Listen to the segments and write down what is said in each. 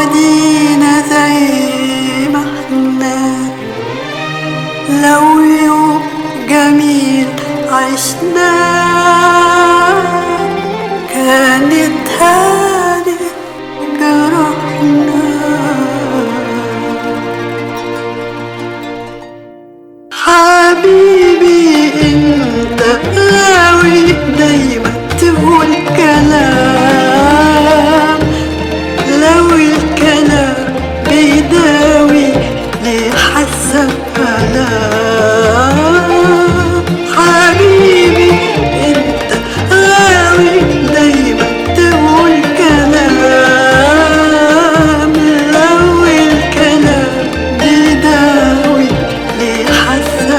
ادينا زي ما احنا لو يوم جميل عشناه كانت هانت جرحنا حبيبي انت قوي دايما تقول كلام لو الكلام بيداوي ليه حاسه بكلام حبيبي انت قوي دايما تقول كلام لو الكلام بيداوي ليه حاسه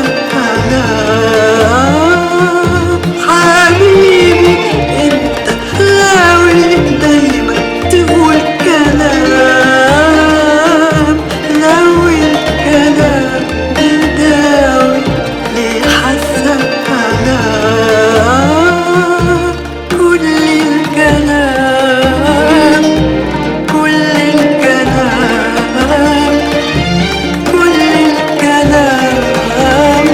بكلام حبيبي انت قوي دايما تقول كلام لو الكلام بيداوي ليه حاسه بكلام كل الكلام كل الكلام كل الكلام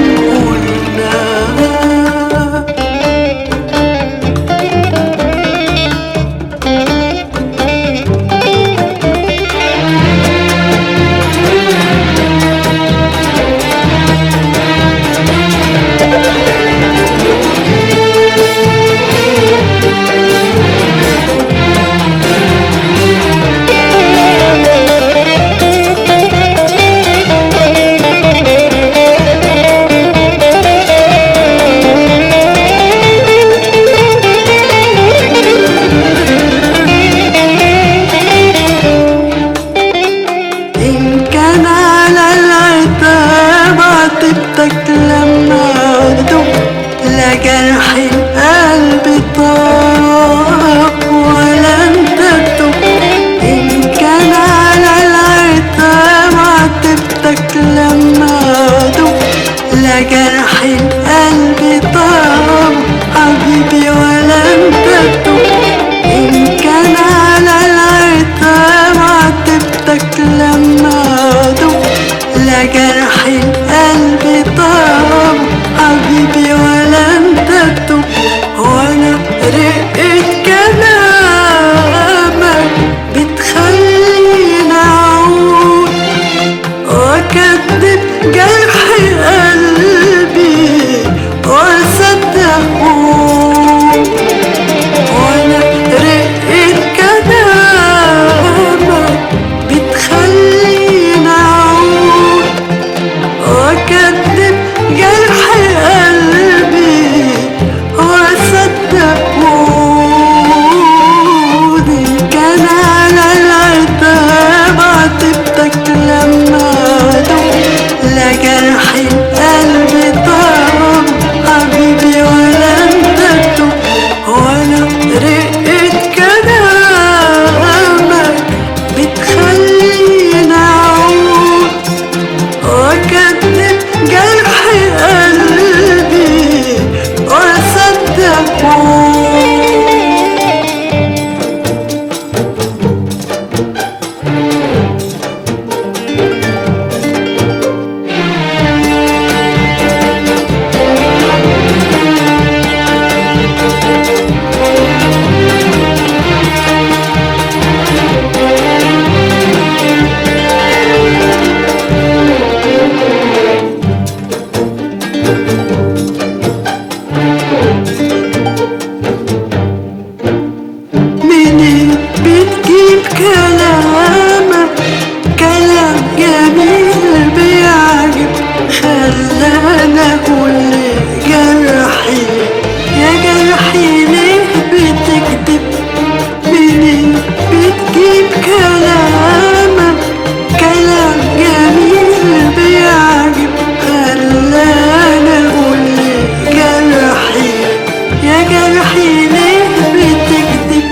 قلناه إن كان على العتاب عاتبتك لما أغدو لا جرح القلب طاب ولا انت تب إن كان على العتاب عاتبتك لما أغدو لا جرح القلب طاب حبيبي ولا انت تب إن كان على العتاب عاتبتك لما أدوب لا جرح القلب طاب حبيبي ولا انت تتوب وانا رقة كلامك بتخليني اعود واكدب جرح قلبي واصدقه وانا رقة كلامك بتخليني اعود واكدب جرح قلبي واصدق وعود إن كان على العتاب عاتبتك لما ادوب لا جرح القلب طاب حبيبي ولا انت تتوب وانا رقة كلامك بتخليني اعود واكدب جرح قلبي واصدقه منين بتجيب كلامك كلام جميل بيعجب خلانا اقول جرحي يا جرحي ليه بتكذب منين بتجيب كلامك كلام جميل بيعجب خلانا اقول جرحي يا جرحي ليه بتكذب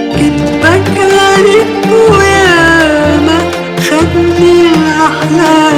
كدبك غريب وياما خدني الأحلام